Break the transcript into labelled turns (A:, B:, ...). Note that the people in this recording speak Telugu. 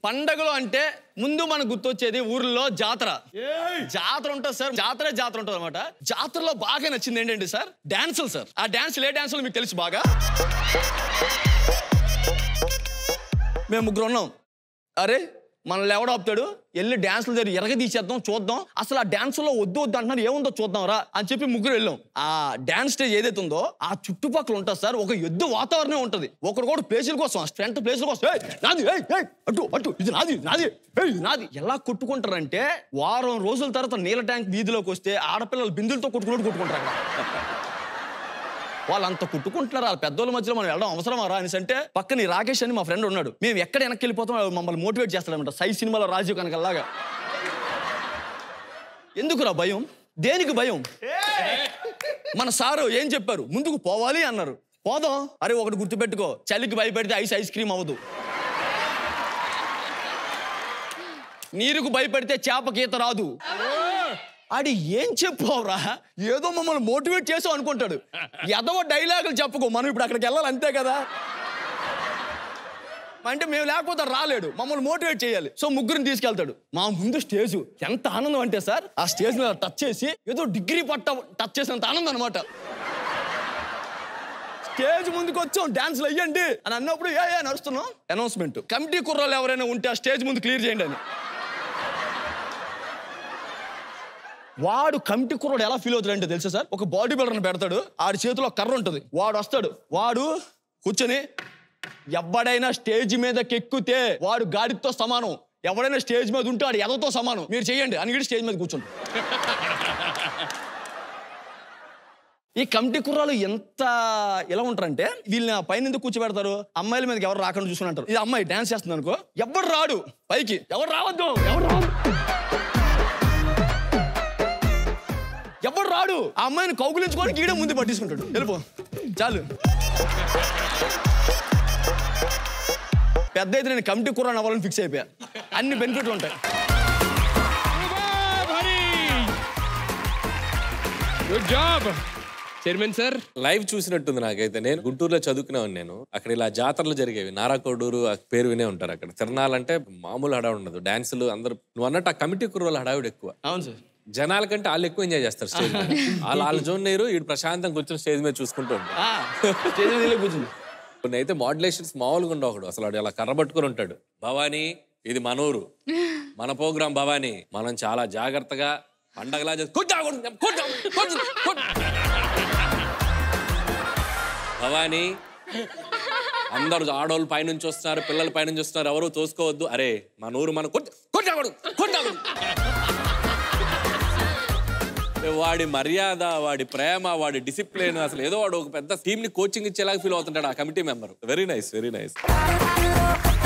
A: పండగలు అంటే ముందు మనకు గుర్తొచ్చేది ఊర్లో జాతర జాతర ఉంటుంది సార్ జాతరే జాతర ఉంటుంది అనమాట జాతరలో బాగా నచ్చింది ఏంటంటే సార్ డాన్సులు సార్ ఆ డాన్సులు ఏ డాన్సులు మీకు తెలుసు బాగా మేము ముగ్గురు ఉన్నాం అరే మనల్ని ఎవడు ఆపుతాడు వెళ్ళి డాన్సులు దగ్గర ఎరగ తీసేద్దాం చూద్దాం అసలు ఆ డాన్సులో వద్దు వద్దు అంటున్నారు ఏముందో చూద్దాం రా అని చెప్పి ముగ్గురు వెళ్ళాం ఆ డాన్స్ స్టేజ్ ఏదైతే ఉందో ఆ చుట్టుపక్కల ఉంటుంది సార్ ఒక యుద్ధ వాతావరణం ఉంటుంది ఒకరు కూడా ప్లేసుల కోసం స్ట్రెంట్ ప్లేసుల కోసం "ఏయ్, నాది ఏయ్, ఏయ్, అటు అటు ఇది నాది నాది ఏయ్, ఇది నాది ఎలా కొట్టుకుంటారంటే వారం రోజుల తర్వాత నీళ్ళ ట్యాంక్ వీధిలోకి వస్తే ఆడపిల్లలు బిందులతో కొట్టుకున్నట్టు కొట్టుకుంటారు అక్కడ వాళ్ళు అంత కుట్టుకుంటున్నారు వాళ్ళ పెద్దోళ్ళ మధ్యలో మనం వెళ్ళడం అవసరమా రా అనేసి అంటే పక్కన ఈ రాకేష్ అని మా ఫ్రెండ్ ఉన్నాడు మేము ఎక్కడ వెనక్కి వెళ్ళిపోతాం వాడు మమ్మల్ని మోటివేట్ చేస్తాడనమాట సై సినిమాలో రాజీవ్ కనకల్లాగా ఎందుకురా భయం దేనికి భయం మన సారు ఏం చెప్పారు ముందుకు పోవాలి అన్నారు పోదాం అరే ఒకటి గుర్తుపెట్టుకో చలికి భయపెడితే ఐస్ ఐస్ క్రీమ్ అవ్వదు నీరుకు భయపెడితే చేపకి ఈత రాదు ఆడి ఏం చెప్పావురా ఏదో మమ్మల్ని మోటివేట్ చేసావు అనుకుంటాడు ఎదవ డైలాగులు చెప్పుకో మనం ఇప్పుడు అక్కడికి వెళ్ళాలి అంతే కదా అంటే మేము లేకపోతే రాలేడు మమ్మల్ని మోటివేట్ చేయాలి సో ముగ్గురిని తీసుకెళ్తాడు మా ముందు స్టేజ్ ఎంత ఆనందం అంటే సార్ ఆ స్టేజ్ మీద టచ్ చేసి ఏదో డిగ్రీ పట్ట టచ్ చేసినంత ఆనందం అనమాట స్టేజ్ ముందుకు వచ్చాం డాన్స్లు అయ్యండి అని అన్నప్పుడు ఏ ఏ నడుస్తున్నాం అనౌన్స్మెంట్ కమిటీ కుర్రాలు ఎవరైనా ఉంటే ఆ స్టేజ్ ముందు క్లియర్ చేయండి అని వాడు కమిటీ కుర్రాడు ఎలా ఫీల్ అవుతాడు అంటే తెలుసా సార్ ఒక బాడీ బిల్డర్ని పెడతాడు ఆడి చేతిలో ఒక కర్ర ఉంటుంది వాడు వస్తాడు వాడు కూర్చొని ఎవడైనా స్టేజ్ మీదకి ఎక్కితే వాడు గాడితో సమానం ఎవడైనా స్టేజ్ మీద ఉంటే వాడు ఎదతో సమానం మీరు చేయండి అని కూడా స్టేజ్ మీద కూర్చోండి ఈ కమిటీ కుర్రాలు ఎంత ఎలా ఉంటారంటే వీళ్ళని పైన ఎందుకు కూర్చోబెడతారు అమ్మాయిల మీదకి ఎవరు రాకుండా చూసుకుని అంటారు ఇది అమ్మాయి డాన్స్ చేస్తుంది అనుకో ఎవరు రాడు పైకి ఎవరు రావద్దు ఎవరు రావద్దు ఎవడు రాడు ఆ అమ్మాయిని కౌగులించుకొని గీడే ముందు పట్టించుకుంటాడు వెళ్ళిపో చాలు పెద్ద అయితే నేను కమిటీ కూర అవ్వాలని ఫిక్స్ అయిపోయా అన్ని బెనిఫిట్లు ఉంటాయి
B: good job chairman sir
C: live చూసినట్టుంది నాకైతే నేను గుంటూరులో చదువుకునేవాడిని నేను అక్కడ ఇలా జాతరలు జరిగేవి నారాకోడూరు ఆ పేరు వినే ఉంటారు అక్కడ తిరణాలంటే మామూలు హడావుడి ఉండదు డాన్సులు అందరూ నువ్వు అన్నట్టు ఆ కమిటీ కుర్రోళ్ళ హడావుడి ఎక్కువ
A: అవును సార్
C: జనాల కంటే వాళ్ళు ఎక్కువ ఎంజాయ్ చేస్తారు స్టేజ్ మీద వాళ్ళు వాళ్ళ జోన్ నేరు వీడు ప్రశాంతంగా కూర్చొని స్టేజ్ మీద చూసుకుంటూ ఉంటాడు
A: ఆ, స్టేజ్ మీద వెళ్ళి కూర్చుంది
C: కొన్ని అయితే మాడ్యులేషన్స్ మామూలుగా ఉండవు ఒకడు అసలు వాడు అలా కర్ర పట్టుకొని ఉంటాడు భవానీ ఇది మనూరు మన ప్రోగ్రాం భవానీ మనం చాలా జాగ్రత్తగా పండగలా చేసి కూర్చో, కూర్చో, కూర్చో, కూర్చో, కూర్చో. భవానీ అందరు ఆడవాళ్ళు పైనుంచి వస్తున్నారు పిల్లలు పైనుంచి వస్తున్నారు ఎవరు తోసుకోవద్దు అరే మన ఊరు మన కూర్చో, కూర్చోకూడదు, కూర్చోకూడదు. వాడి మర్యాద వాడి ప్రేమ వాడి డిసిప్లిన్ అసలు ఏదో వాడు ఒక పెద్ద టీమ్ ని కోచింగ్ ఇచ్చేలాగా ఫీల్ అవుతుంటాడు ఆ committee member very nice very nice